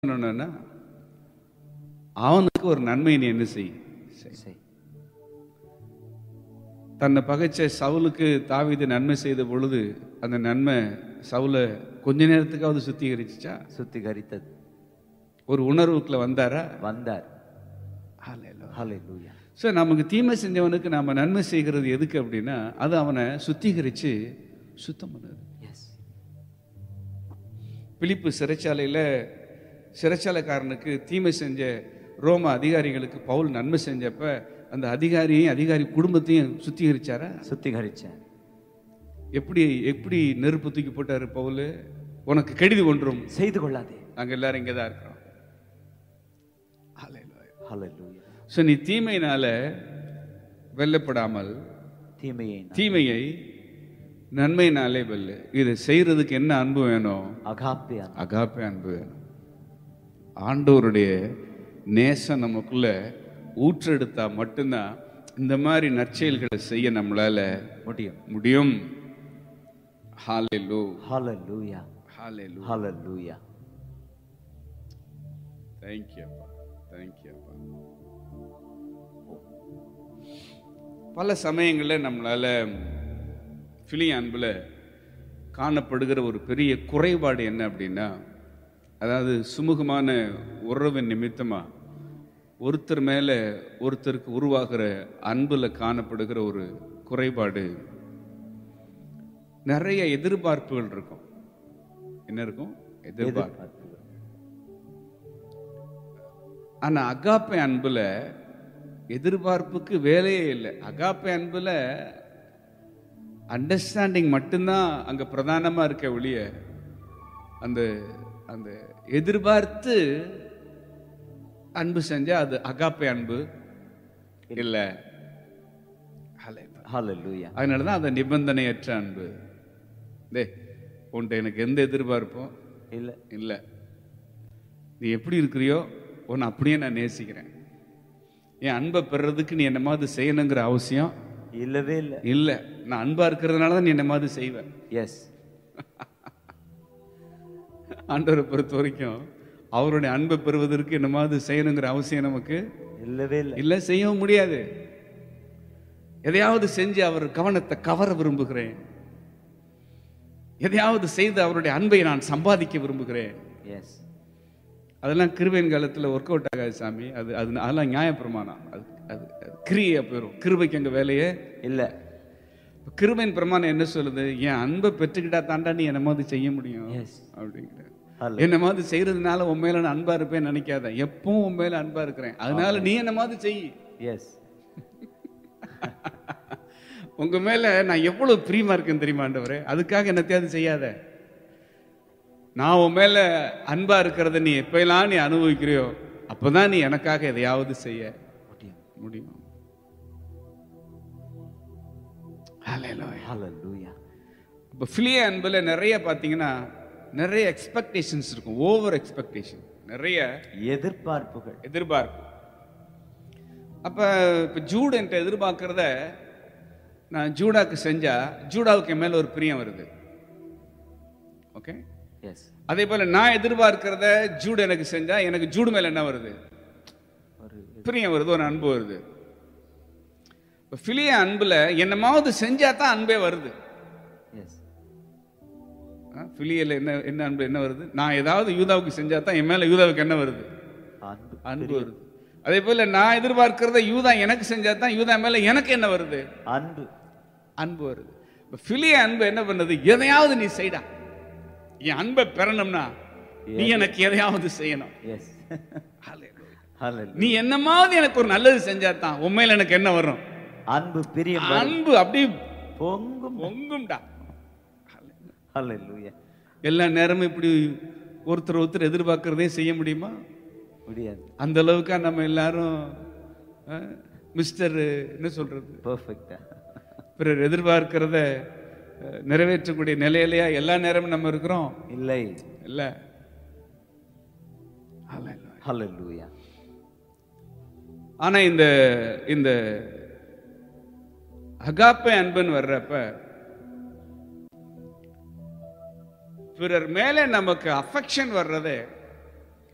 பண்ணணும்னா அவனுக்கு ஒரு நன்மை நீ என்ன செய் செய். செய். தன்னை பகைச்ச சவுலுக்கு தாவீது நன்மை செய்த பொழுது அந்த நன்மை சவுலை கொஞ்ச நேரத்துக்காவது சுத்திகரிச்சுச்சா சுத்திகரித்தது ஒரு உணர்வுக்குள்ள வந்தாரா வந்தார் ஹalleluya ஸோ நமக்கு தீமை செஞ்சவனுக்கு நாம நன்மை செய்கிறது எதுக்கு அப்படின்னா அது அவனை சுத்திகரிச்சு சுத்தம் பண்ணுது எஸ் பிலிப்பு சிறைச்சாலையில் சிறைச்சாலைக்காரனுக்கு தீமை செஞ்ச ரோம அதிகாரிகளுக்கு பவுல் நன்மை செஞ்சப்ப அந்த அதிகாரியையும் அதிகாரி குடும்பத்தையும் சுத்திகரிச்சாரா சுத்திகரிச்சேன் எப்படி எப்படி நெருப்பு தூக்கி போட்டாரு பவுல் உனக்கு கெடுதி ஒன்றும் செய்து கொள்ளாதே நாங்கள் எல்லாரும் இங்கே தான் இருக்கிறோம் ஹalleluya ஸோ நீ தீமையினால வெல்லப்படாமல் தீமையை நான் தீமையை நன்மையினாலே வெல்லு இதை செய்யறதுக்கு என்ன அன்பு வேணும் அகாப்பியா அகாப்பே அன்பு வேணும் ஆண்டவருடைய நேசம் நமக்குள்ள ஊற்றெடுத்தா மட்டும்தான் இந்த மாதிரி நற்செயல்களை செய்ய நம்மளால முடியும் முடியும் ஹalleluya ஹalleluya ஹalleluya ஹalleluya thank you அப்பா thank you அப்பா பல சமயங்களில் நம்மளால பிலிய அன்புல காணப்படுகிற ஒரு பெரிய குறைபாடு என்ன அப்படின்னா அதாவது சுமூகமான உறவின் நிமித்தமா ஒருத்தர் மேல ஒருத்தருக்கு உருவாகிற அன்புல காணப்படுகிற ஒரு குறைபாடு நிறைய எதிர்பார்ப்புகள் இருக்கும் என்ன இருக்கும் எதிர்பார்ப்பு எதிர்பார்ப்பு. ஆனா அகாப்பை அன்புல எதிர்பார்ப்புக்கு வேலையே இல்லை அகாப்பை அன்புல அண்டர்ஸ்டாண்டிங் மட்டும்தான் அங்க பிரதானமா இருக்க ஒழிய அந்த அந்த எதிர்பார்த்து அன்பு செஞ்சா அது அகாப்பை அன்பு இல்ல ஹalleluya அதனால தான் அந்த நிபந்தனையற்ற அன்பு டே உன்ட்ட எனக்கு எந்த எதிர்பார்ப்பும் இல்ல இல்லை நீ எப்படி இருக்கிறியோ உன்னை அப்படியே நான் நேசிக்கிறேன் என் அன்பை பெறுறதுக்கு நீ என்ன மாதிரி செய்யணுங்கிற அவசியம் இல்லவே இல்ல இல்லை நான் அன்பா இருக்கிறதுனால தான் நீ என்ன மாதிரி செய்வேன் எஸ் ஆண்டவரை பொறுத்த வரைக்கும் அவருடைய அன்பை பெறுவதற்கு என்ன மாதிரி செய்யணுங்கிற அவசியம் நமக்கு இல்லவே இல்ல இல்லை செய்யவும் முடியாது எதையாவது செஞ்சு அவர் கவனத்தை கவர விரும்புகிறேன் எதையாவது செய்து அவருடைய அன்பை நான் சம்பாதிக்க விரும்புகிறேன் எஸ் அதெல்லாம் கிருபையின் காலத்தில் ஒர்க் அவுட் ஆகாது சாமி அது அது அதெல்லாம் நியாயப்பிரமாணம் அது அது அது கிரியா போயிடும் கிருபைக்கு அங்கே வேலையே இல்ல கிருபையின் பிரமாணம் என்ன சொல்லுது என் அன்பை பெற்றுக்கிட்டா தாண்டா நீ என்ன மாதிரி செய்ய முடியும் எஸ் அப்படிங்கிற ஹalleluya என்ன மாதிரி செய்யறதுனால உன் மேல நான் அன்பா இருப்பேன் நினைக்காத எப்பவும் உன் மேல அன்பா இருக்கிறேன் அதனால நீ என்ன மாதிரி செய் எஸ் உங்க மேல நான் எவ்வளவு பிரியமா இருக்கேன்னு தெரியுமா ஆண்டவரே அதுக்காக என்னத்தையாவது செய்யாத நான் உன் மேல அன்பா இருக்கிறத நீ எப்பெல்லாம் நீ அனுபவிக்கிறியோ அப்பதான் நீ எனக்காக எதையாவது செய்ய முடியும் முடியும் Hallelujah. ஹalleluya இப்போ ஃபிலிய அன்பில் நிறைய பார்த்தீங்கன்னா நிறைய எக்ஸ்பெக்டேஷன்ஸ் இருக்கும் ஓவர் எக்ஸ்பெக்டேஷன் நிறைய எதிர்பார்ப்புகள் எதிர்பார்ப்பு அப்போ இப்போ ஜூட் என்கிட்ட எதிர்பார்க்கறத நான் ஜூடாக்கு செஞ்சா ஜூடாவுக்கு என் மேல ஒரு பிரியம் வருது ஓகே எஸ் அதே போல நான் எதிர்பார்க்கிறத ஜூட் எனக்கு செஞ்சா எனக்கு ஜூடு மேல என்ன வருது ஒரு பிரியம் வருது ஒரு அன்பு வருது இப்போ ஃபிலிய அன்புல என்னமாவது செஞ்சா தான் அன்பே வருது எஸ் ஃபிலியல என்ன என்ன அன்பு என்ன வருது நான் ஏதாவது யூதாவுக்கு செஞ்சா தான் என் மேல யூதாவுக்கு என்ன வருது அன்பு அன்பு வருது அதே போல நான் எதிர்பார்க்கிறத யூதா எனக்கு செஞ்சா தான் யூதா மேல எனக்கு என்ன வருது அன்பு அன்பு வருது இப்போ ஃபிலிய அன்பு என்ன பண்ணுது எதையாவது நீ செய்டா என் அன்பை பெறணும்னா நீ எனக்கு எதையாவது செய்யணும் எஸ் ஹalleluya நீ என்னமாவது எனக்கு ஒரு நல்லது செஞ்சா தான் உண்மையில எனக்கு என்ன வரும் அன்பு பிரியம் வரும். அன்பு அப்படியே பொங்கும் பொங்கும்டா ஹalleluya எல்லா நேரமும் இப்படி ஒருத்தர் ஒருத்தர் எதிர்பார்க்கறதே செய்ய முடியுமா முடியாது அந்த அளவுக்கா நம்ம எல்லாரும் மிஸ்டர் என்ன சொல்றது பெர்ஃபெக்ட்டா பிறர் எதிர்பார்க்கிறத அஹ், நிறைவேற்றக்கூடிய நிலையிலையா எல்லா நேரமும் நம்ம இருக்கிறோம் இல்லை இல்ல ஹalleluya ஆனா இந்த இந்த அகாப்பை அன்புன்னு வர்றப்ப பிறர் மேலே நமக்கு அஃபெக்ஷன் வர்றதே